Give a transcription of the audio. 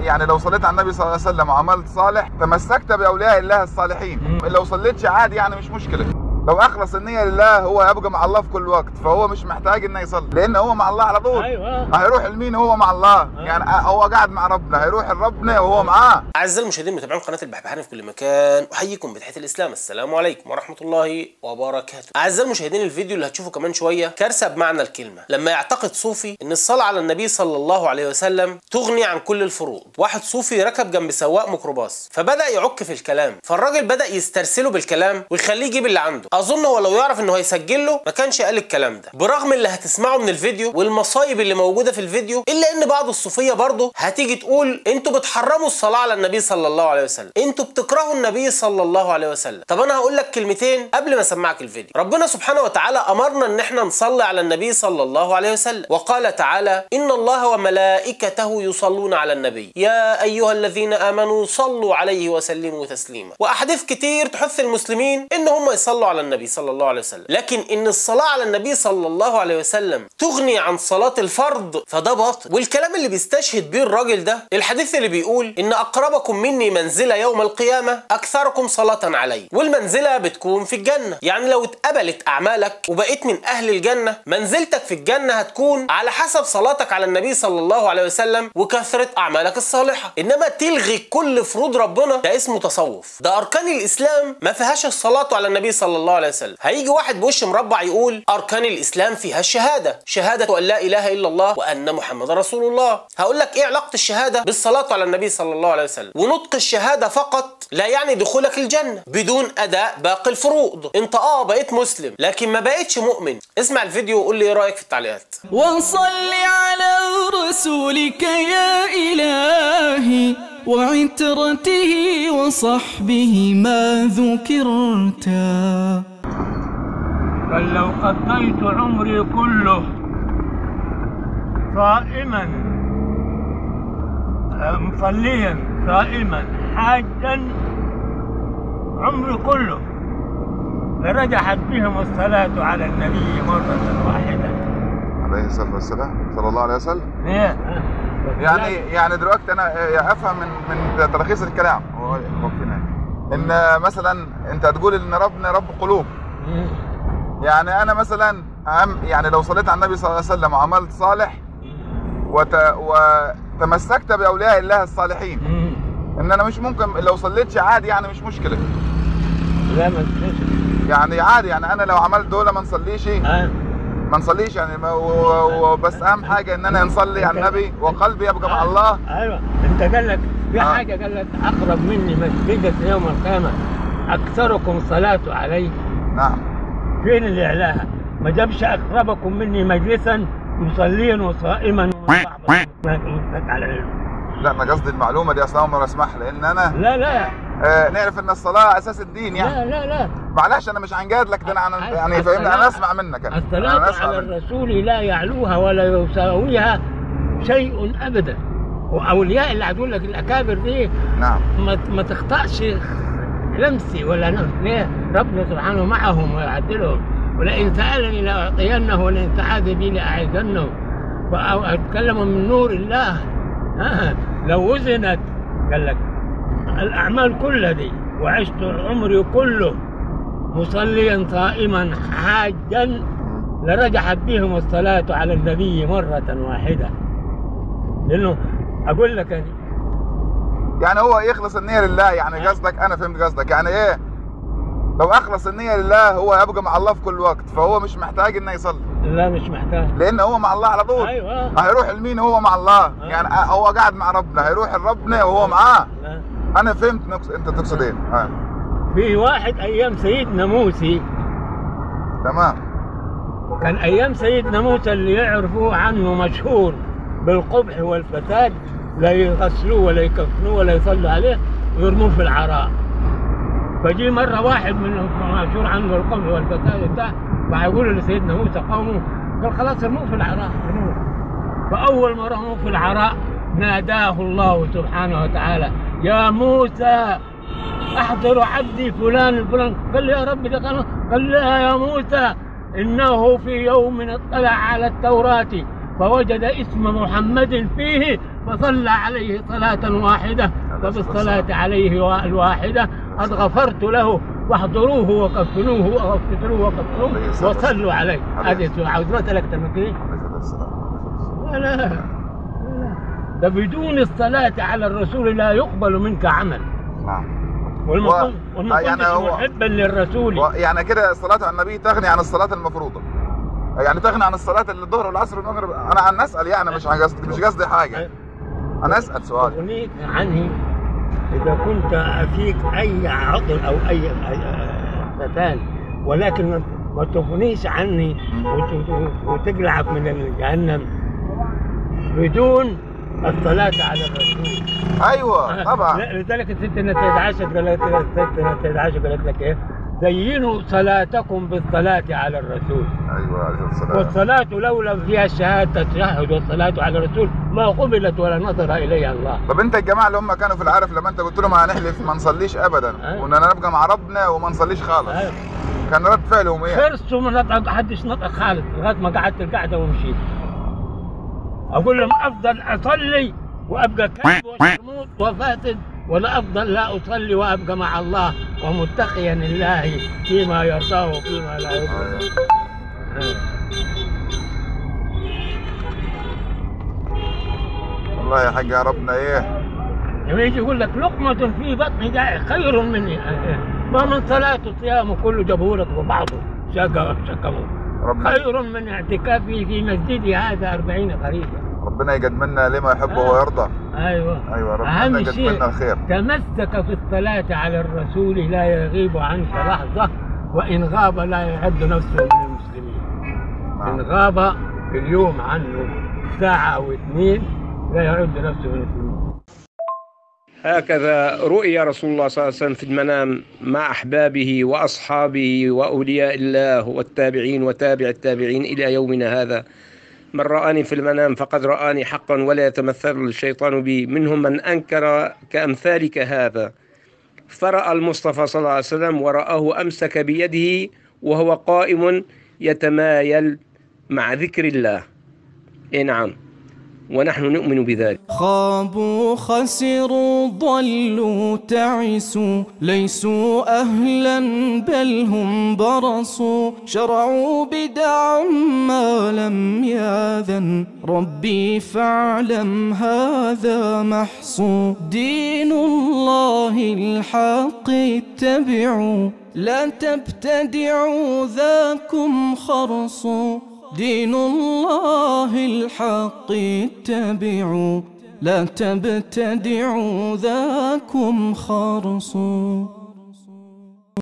يعني لو صليت على النبي صلى الله عليه وسلم وعملت صالح تمسكت باولياء الله الصالحين لو صليتش عادي يعني مش مشكله لو اخلص النيه لله هو يبقى مع الله في كل وقت فهو مش محتاج انه يصلي لان هو مع الله على طول ايوه هيروح لمين هو مع الله يعني هو قاعد مع ربنا هيروح لربنا وهو معاه أعزائي المشاهدين متابعين قناة البحبحاني في كل مكان أحييكم بتحية الإسلام السلام عليكم ورحمة الله وبركاته أعزائي المشاهدين الفيديو اللي هتشوفه كمان شوية كارثة بمعنى الكلمة لما يعتقد صوفي إن الصلاة على النبي صلى الله عليه وسلم تغني عن كل الفروض واحد صوفي ركب جنب سواق ميكروباص فبدأ يعك في الكلام فالراجل بدأ يسترسله بالكلام ويخليه يجيب اللي عنده أظن هو لو يعرف إنه هيسجل له ما كانش قال الكلام ده برغم اللي هتسمعه من الفيديو والمصايب اللي موجودة في الفيديو إلا إن بعض الصوفية برضه هتيجي تقول أنتوا بتحرموا الصلاة على النبي صلى الله عليه وسلم انتوا بتكرهوا النبي صلى الله عليه وسلم طب انا هقول لك كلمتين قبل ما اسمعك الفيديو ربنا سبحانه وتعالى امرنا ان احنا نصلي على النبي صلى الله عليه وسلم وقال تعالى ان الله وملائكته يصلون على النبي يا ايها الذين امنوا صلوا عليه وسلموا تسليما واحاديث كتير تحث المسلمين ان هم يصلوا على النبي صلى الله عليه وسلم لكن ان الصلاه على النبي صلى الله عليه وسلم تغني عن صلاه الفرض فده باطل والكلام اللي بيستشهد بيه الراجل ده الحديث اللي بيقول ان اقربكم مني منزله يوم القيامه اكثركم صلاه علي والمنزله بتكون في الجنه يعني لو اتقبلت اعمالك وبقيت من اهل الجنه منزلتك في الجنه هتكون على حسب صلاتك على النبي صلى الله عليه وسلم وكثره اعمالك الصالحه انما تلغي كل فروض ربنا ده اسمه تصوف ده اركان الاسلام ما فيهاش الصلاه على النبي صلى الله عليه وسلم هيجي واحد بوش مربع يقول اركان الاسلام فيها الشهاده شهاده ان لا اله الا الله وان محمد رسول الله هقول لك ايه علاقه الشهاده بالصلاه على النبي صلى الله عليه وسلم ونطق الشهاده فقط لا يعني دخولك الجنه بدون اداء باقي الفروض انت اه بقيت مسلم لكن ما بقيتش مؤمن اسمع الفيديو وقول لي ايه رايك في التعليقات وصل على رسولك يا إلهي وعترته وصحبه ما ذكرتا بل لو قضيت عمري كله صائما آه، مصليا صائما حاجا عمري كله لرجحت بهم الصلاة على النبي مرة واحدة عليه الصلاه والسلام صلى الله عليه وسلم إيه؟ يعني يعني دلوقتي انا آه، افهم من من تلخيص الكلام هو وقفنا ان مثلا انت هتقول ان ربنا رب قلوب مم. يعني انا مثلا أهم يعني لو صليت على النبي صلى الله عليه وسلم وعملت صالح وت وتمسكت باولياء الله الصالحين مم. ان انا مش ممكن لو صليتش عادي يعني مش مشكله لا ما تنسى. يعني عادي يعني انا لو عملت دول ما نصليش آه. ما نصليش يعني ما- و- و- بس اهم حاجه ان انا نصلي على النبي وقلبي يبقى مع الله ايوه انت قال لك في آه. حاجه قال لك اقرب مني مسجدا يوم القيامه اكثركم صلاه علي نعم فين اللي اعلاها؟ ما جابش اقربكم مني مجلسا مصليا وصائما وصحبا ما على علم لا انا قصدي المعلومه دي اصلا اول مره اسمعها لان انا لا لا آه نعرف ان الصلاه اساس الدين يعني لا لا لا معلش انا مش هنجاد لك ده انا عن- يعني فاهمني انا اسمع منك انا انا الصلاة اسمع على منك الرسول لا يعلوها ولا يساويها شيء ابدا واولياء اللي هتقول لك الاكابر دي نعم ما ما تخطأش لمسي ولا نفس ليه؟ ربنا سبحانه معهم ويعدلهم ولئن سألني لأعطينه ولئن استعاذ بي لأعيذنه وأتكلم من نور الله ها لو وزنت قال لك الأعمال كلها دي وعشت عمري كله مصليا صائما حاجا لرجحت بهم الصلاة على النبي مرة واحدة لأنه أقول لك أنا يعني هو يخلص النيه لله يعني قصدك انا فهمت قصدك يعني ايه لو اخلص النيه لله هو يبقى مع الله في كل وقت فهو مش محتاج انه يصلي لا مش محتاج لان هو مع الله على طول ايوه هيروح لمين هو مع الله يعني هو قاعد مع ربنا هيروح لربنا وهو معاه لا. انا فهمت نقص انت تقصد ايه آه. في واحد ايام سيدنا موسى تمام كان ايام سيدنا موسى اللي يعرفوه عنه مشهور بالقبح والفساد لا يغسلوه ولا يكفنوه ولا يصلوا عليه ويرموه في العراء فجي مرة واحد من مشهور عنه القبح والفساد بتاع فيقولوا لسيدنا موسى قومه قال خلاص ارموه في العراء ارموه فأول ما رموه في العراء ناداه الله سبحانه وتعالى يا موسى احضر عبدي فلان الفلان قال لي يا رب ده قال قال لا يا موسى انه في يوم اطلع على التوراة فوجد اسم محمد فيه فصلى عليه صلاة واحدة فبالصلاة عليه الواحدة قد غفرت له واحضروه وكفنوه واغسلوه وكفنوه وصلوا عليه هذه عاوز مسألة أكثر من كده ولا لا. ده بدون الصلاة على الرسول لا يقبل منك عمل نعم والمفروض و- والمفروض يعني هو- محبا للرسول و- يعني كده الصلاة على النبي تغني عن الصلاة المفروضة يعني تغني عن الصلاة اللي الظهر والعصر والمغرب أنا عن أسأل يعني مش عن قصدي مش قصدي حاجة أنا أسأل سؤال أغنيك عني إذا كنت فيك أي عطل أو أي أي- فتان ولكن ما- ما تغنيش عني وت- وت- وتقلعك من الجهنم بدون الصلاة على الرسول أيوه طبعا لا، لذلك الست التي عاشت قالت الست التي عاشت قالت لك ايه؟ زينوا صلاتكم بالصلاة على الرسول أيوه عليه الصلاة والصلاة لو لم فيها الشهادة التشهد والصلاة على الرسول ما قبلت ولا نظر إليها الله طب انت الجماعه اللي هم كانوا في العارف لما انت قلت لهم هنحلف ما نصليش ابدا أيوة. واننا نبقى مع ربنا وما نصليش خالص أيوة. كان رد فعلهم ايه؟ خرسوا من نطق حدش نطق خالص لغاية ما قعدت القعدة ومشيت أقول لهم أفضل أصلي وأبقى كلب وشرموط وفاسد ولا أفضل لا أصلي وأبقى مع الله ومتقيا لله فيما يرضاه وفيما لا يرضاه والله يا حاج يا ربنا ايه؟ لما يجي يقول لك لقمة في بطن جائع خير من ما من صلاة وصيام كله جابه لك وبعضه شكا شكمه ربنا خير من اعتكافي في مسجدي هذا أربعين خريفا ربنا يجد منا لما يحب ويرضى أيوة ايوه ربنا أهم يجد شيء منا الخير تمسك في الصلاة على الرسول لا يغيب عنك لحظة وإن غاب لا يعد نفسه من المسلمين إن نعم. غاب في اليوم عنه ساعة أو اثنين لا يعد نفسه من المسلمين هكذا رؤي رسول الله صلى الله عليه وسلم في المنام مع أحبابه وأصحابه وأولياء الله والتابعين وتابع التابعين إلى يومنا هذا من رآني في المنام فقد رآني حقا ولا يتمثل الشيطان بي منهم من أنكر كأمثالك هذا فرأى المصطفى صلى الله عليه وسلم ورآه أمسك بيده وهو قائم يتمايل مع ذكر الله إيه نعم ونحن نؤمن بذلك خابوا خسروا ضلوا تعسوا ليسوا أهلا بل هم برصوا شرعوا بدعا ما لم ياذن ربي فاعلم هذا محصو دين الله الحق اتبعوا لا تبتدعوا ذاكم خرصوا دين الله الحق اتبعوا لا تبتدعوا ذاكم خرصوا